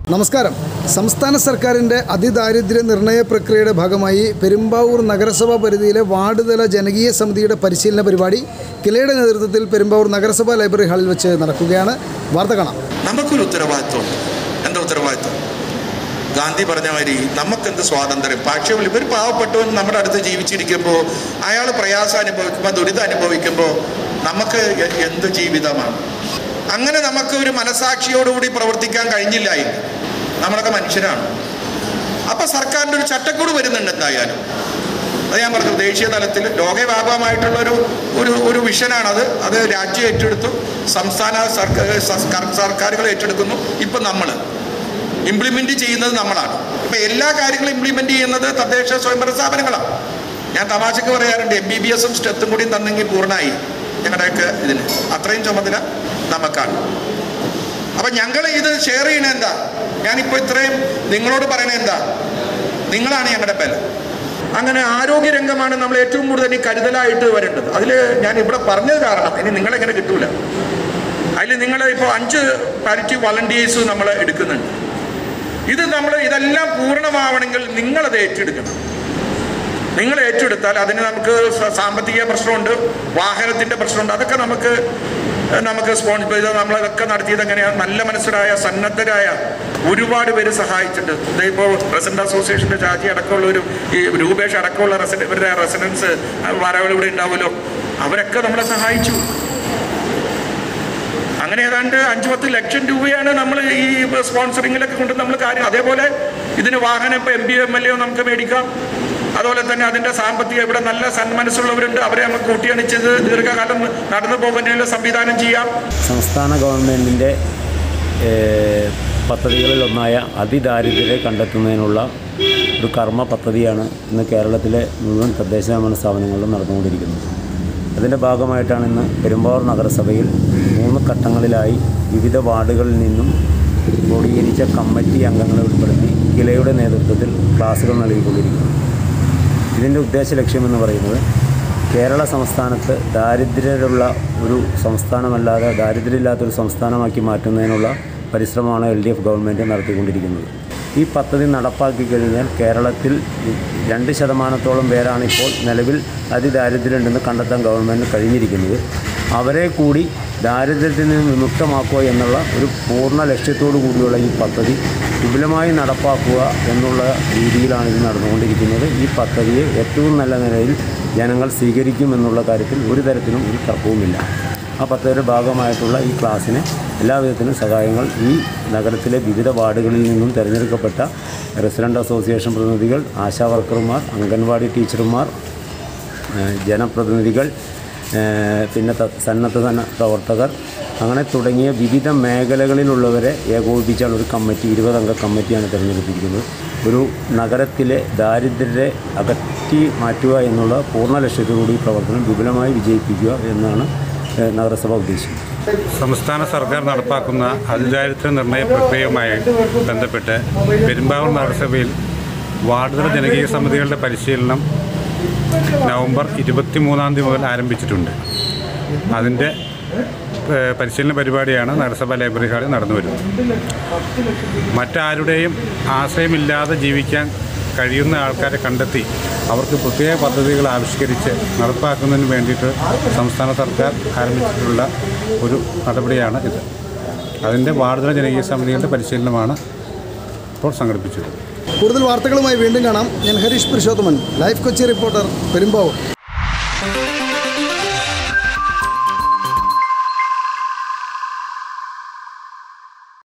നമസ്കാരം സംസ്ഥാന സർക്കാരിൻ്റെ അതിദാരിദ്ര്യ നിർണയ പ്രക്രിയയുടെ ഭാഗമായി പെരുമ്പാവൂർ നഗരസഭാ പരിധിയിലെ വാർഡ് തല ജനകീയ സമിതിയുടെ പരിശീലന പരിപാടി കിലയുടെ നേതൃത്വത്തിൽ പെരുമ്പാവൂർ നഗരസഭാ ലൈബ്രറി ഹാളിൽ വെച്ച് നടക്കുകയാണ് വാർത്ത കാണാം നമുക്കൊരു ഉത്തരവാദിത്വമുണ്ട് എന്താ ഉത്തരവാദിത്വം ഗാന്ധി പറഞ്ഞ മാതിരി നമുക്കെന്ത് സ്വാതന്ത്ര്യം പക്ഷേ ഇവർ പാവപ്പെട്ടവൻ നമ്മുടെ അടുത്ത് ജീവിച്ചിരിക്കുമ്പോൾ അയാൾ പ്രയാസം അനുഭവിക്കുമ്പോൾ ദുരിതം അനുഭവിക്കുമ്പോൾ നമുക്ക് എ- എന്ത് ജീവിതമാണ് അങ്ങനെ നമുക്ക് ഒരു മനസാക്ഷിയോടുകൂടി പ്രവർത്തിക്കാൻ കഴിഞ്ഞില്ലായിരുന്നു നമ്മളൊക്കെ മനുഷ്യരാണ് അപ്പൊ സർക്കാരിൻ്റെ ഒരു ചട്ടക്കൂട് വരുന്നുണ്ട് എന്തായാലും അത് ഞാൻ പറഞ്ഞു ദേശീയ തലത്തിൽ ലോകവ്യാപകമായിട്ടുള്ള ഒരു ഒരു ഒരു വിഷനാണത് അത് രാജ്യം ഏറ്റെടുത്തു സംസ്ഥാന സർക്കാർ സർക്കാർ- സർക്കാരുകൾ ഏറ്റെടുക്കുന്നു ഇപ്പം നമ്മൾ ഇംപ്ലിമെന്റ് ചെയ്യുന്നത് നമ്മളാണ് ഇപ്പം എല്ലാ കാര്യങ്ങളും ഇംപ്ലിമെന്റ് ചെയ്യുന്നത് തദ്ദേശ സ്വയംഭരണ സ്ഥാപനങ്ങളാണ് ഞാൻ തമാശക്ക് പറയാറുണ്ട് എം ബി ബി എസും സ്റ്റെത്തും കൂടിയും തന്നെങ്കിൽ പൂർണ്ണമായി ഞങ്ങളുടെയൊക്കെ ഇതിന് അത്രയും ചുമതല നമുക്കാണ് അപ്പം ഞങ്ങൾ ഇത് ഷെയർ ചെയ്യണ എന്താ ഞാനിപ്പോൾ ഇത്രയും നിങ്ങളോട് പറയണ എന്താ നിങ്ങളാണ് ഞങ്ങളുടെ ബലം അങ്ങനെ ആരോഗ്യരംഗമാണ് നമ്മൾ ഏറ്റവും കൂടുതൽ ഈ കരുതലായിട്ട് വരേണ്ടത് അതിൽ ഞാൻ ഇവിടെ പറഞ്ഞത് കാരണം ഇനി നിങ്ങളെങ്ങനെ കിട്ടൂല അതിൽ നിങ്ങൾ ഇപ്പോൾ അഞ്ച് പാരിറ്റീവ് വളണ്ടിയേഴ്സ് നമ്മൾ എടുക്കുന്നുണ്ട് ഇത് നമ്മൾ ഇതെല്ലാം പൂർണ്ണമാവണമെങ്കിൽ നിങ്ങളത് ഏറ്റെടുക്കണം നിങ്ങൾ ഏറ്റെടുത്താൽ അതിന് നമുക്ക് സ- സാമ്പത്തിക പ്രശ്നമുണ്ട് വാഹനത്തിൻ്റെ പ്രശ്നമുണ്ട് അതൊക്കെ നമുക്ക് ഏഹ്, നമുക്ക് സ്പോൺസർ ചെയ്ത് നമ്മളതൊക്കെ നടത്തിയത് എങ്ങനെയാണ് നല്ല മനസ്സിലായ സന്നദ്ധരായ ഒരുപാട് പേര് സഹായിച്ചിട്ടുണ്ട് ഇതിപ്പോൾ റെസിഡന്റ് അസോസിയേഷൻ്റെ ചാജി അടക്കമുള്ളവരും ഈ രൂപേഷ് അടക്കമുള്ള റെസിഡന്റ് ഇവരുടെ റെസിഡൻസ് വരവുകൾ ഇവിടെ ഉണ്ടാവുമല്ലോ അവരൊക്കെ നമ്മളെ സഹായിച്ചു അങ്ങനെ ഏതാണ്ട് അഞ്ച് പത്ത് ലക്ഷം രൂപയാണ് നമ്മൾ ഈ സ്പോൺസറിങ്ങിലൊക്കെ കൊണ്ട് നമ്മൾ കാര്യം അതേപോലെ ഇതിന് വാഹനം ഇപ്പോൾ M P M L A നമുക്ക് മേടിക്കാം അതുപോലെ തന്നെ അതിൻ്റെ സാമ്പത്തിക ഇവിടെ നല്ല സന്മനസ്സുള്ളവരുണ്ട് അവരെ നമുക്ക് കൂട്ടിയണിച്ചത് ദീർഘകാലം നടന്നു പോകാനുള്ള സംവിധാനം ചെയ്യാം സംസ്ഥാന ഗവൺമെൻറ്റിൻ്റെ പദ്ധതികളിലൊന്നായ അതിദാരിദ്ര്യരെ കണ്ടെത്തുന്നതിനുള്ള ഒരു കർമ്മ പദ്ധതിയാണ് ഇന്ന് കേരളത്തിലെ മുഴുവൻ തദ്ദേശ ഭരണ സ്ഥാപനങ്ങളിലും നടന്നുകൊണ്ടിരിക്കുന്നത് അതിൻ്റെ ഭാഗമായിട്ടാണ് ഇന്ന് പെരുമ്പാവൂർ നഗരസഭയിൽ മൂന്ന് ഘട്ടങ്ങളിലായി വിവിധ വാർഡുകളിൽ നിന്നും ക്രോഡീകരിച്ച കമ്മിറ്റി അംഗങ്ങളെ ഉൾപ്പെടുത്തി കിലയുടെ നേതൃത്വത്തിൽ ക്ലാസുകൾ നൽകിക്കൊണ്ടിരിക്കുന്നു ഇതിൻ്റെ ഉദ്ദേശ ലക്ഷ്യമെന്ന് പറയുന്നത് കേരള സംസ്ഥാനത്ത് ദാരിദ്ര്യരുള്ള ഒരു സംസ്ഥാനമല്ലാതെ ദാരിദ്ര്യമില്ലാത്തൊരു സംസ്ഥാനമാക്കി മാറ്റുന്നതിനുള്ള പരിശ്രമമാണ് എൽ ഡി എഫ് ഗവൺമെൻറ് നടത്തിക്കൊണ്ടിരിക്കുന്നത് ഈ പദ്ധതി നടപ്പാക്കി കഴിഞ്ഞാൽ കേരളത്തിൽ രണ്ട് ശതമാനത്തോളം പേരാണ് ഇപ്പോൾ നിലവിൽ അതിദാരിദ്ര്യമുണ്ടെന്ന് കണ്ടെത്താൻ ഗവൺമെൻറ് കഴിഞ്ഞിരിക്കുന്നത് അവരെ കൂടി ദാരിദ്ര്യത്തിൽ നിന്ന് വിമുക്തമാക്കുക എന്നുള്ള ഒരു പൂർണ്ണ ലക്ഷ്യത്തോടു കൂടിയുള്ള ഈ പദ്ധതി വിപുലമായി നടപ്പാക്കുക എന്നുള്ള രീതിയിലാണ് ഇത് നടന്നുകൊണ്ടിരിക്കുന്നത് ഈ പദ്ധതിയെ ഏറ്റവും നല്ല നിലയിൽ ജനങ്ങൾ സ്വീകരിക്കും എന്നുള്ള കാര്യത്തിൽ ഒരു തരത്തിലും ഒരു തർക്കവുമില്ല ആ പദ്ധതിയുടെ ഭാഗമായിട്ടുള്ള ഈ ക്ലാസ്സിന് എല്ലാവിധത്തിലും സഹായങ്ങൾ ഈ നഗരത്തിലെ വിവിധ വാർഡുകളിൽ നിന്നും തിരഞ്ഞെടുക്കപ്പെട്ട റെസിഡൻ്റ് അസോസിയേഷൻ പ്രതിനിധികൾ ആശാ വർക്കർമാർ അംഗൻവാടി ടീച്ചർമാർ ഏഹ് ജനപ്രതിനിധികൾ ഏഹ് പിന്നെ ത- സന്നദ്ധ സന്ന പ്രവർത്തകർ അങ്ങനെ തുടങ്ങിയ വിവിധ മേഖലകളിലുള്ളവരെ ഏകോപിപ്പിച്ചാണ് ഒരു കമ്മിറ്റി ഇരുപതംഗ കമ്മിറ്റിയാണ് തിരഞ്ഞെടുത്തിരിക്കുന്നത് ഒരു നഗരത്തിലെ ദാരിദ്ര്യരെ അകറ്റി മാറ്റുക എന്നുള്ള പൂർണ്ണ ലക്ഷ്യത്തോടുകൂടി ഈ പ്രവർത്തനം വിപുലമായി വിജയിപ്പിക്കുക എന്നാണ് ഏഹ് നഗരസഭ ഉദ്ദേശിക്കുന്നത് സംസ്ഥാന സർക്കാർ നടപ്പാക്കുന്ന അതിദാരിദ്ര്യ നിർണയ പ്രക്രിയയുമായി ബന്ധപ്പെട്ട് പെരുമ്പാവൂർ നഗരസഭയിൽ വാർഡുതല ജനകീയ സമിതികളുടെ പരിശീലനം നവംബർ ഇരുപത്തി മൂന്നാം തീയതി മുതൽ ആരംഭിച്ചിട്ടുണ്ട് അതിൻ്റെ ഏഹ്, പരിശീലന പരിപാടിയാണ് നഗരസഭാ ലൈബ്രറി ഹാളിൽ നടന്നു വരുന്നത് മറ്റാരുടെയും ആശ്രയമില്ലാതെ ജീവിക്കാൻ കഴിയുന്ന ആൾക്കാരെ കണ്ടെത്തി അവർക്ക് പ്രത്യേക പദ്ധതികൾ ആവിഷ്കരിച്ച് നടപ്പാക്കുന്നതിന് വേണ്ടിയിട്ട് സംസ്ഥാന സർക്കാർ ആരംഭിച്ചിട്ടുള്ള ഒരു നടപടിയാണ് ഇത് അതിൻ്റെ വാർഡുതല ജനകീയ സമിതികളുടെ പരിശീലനമാണ് ഇപ്പോൾ സംഘടിപ്പിച്ചത് കൂടുതൽ വാർത്തകളുമായി വീണ്ടും കാണാം ഞാൻ ഹരീഷ് പുരുഷോത്തമൻ ലൈഫ് കൊച്ചി റിപ്പോർട്ടർ പെരുമ്പാവൂർ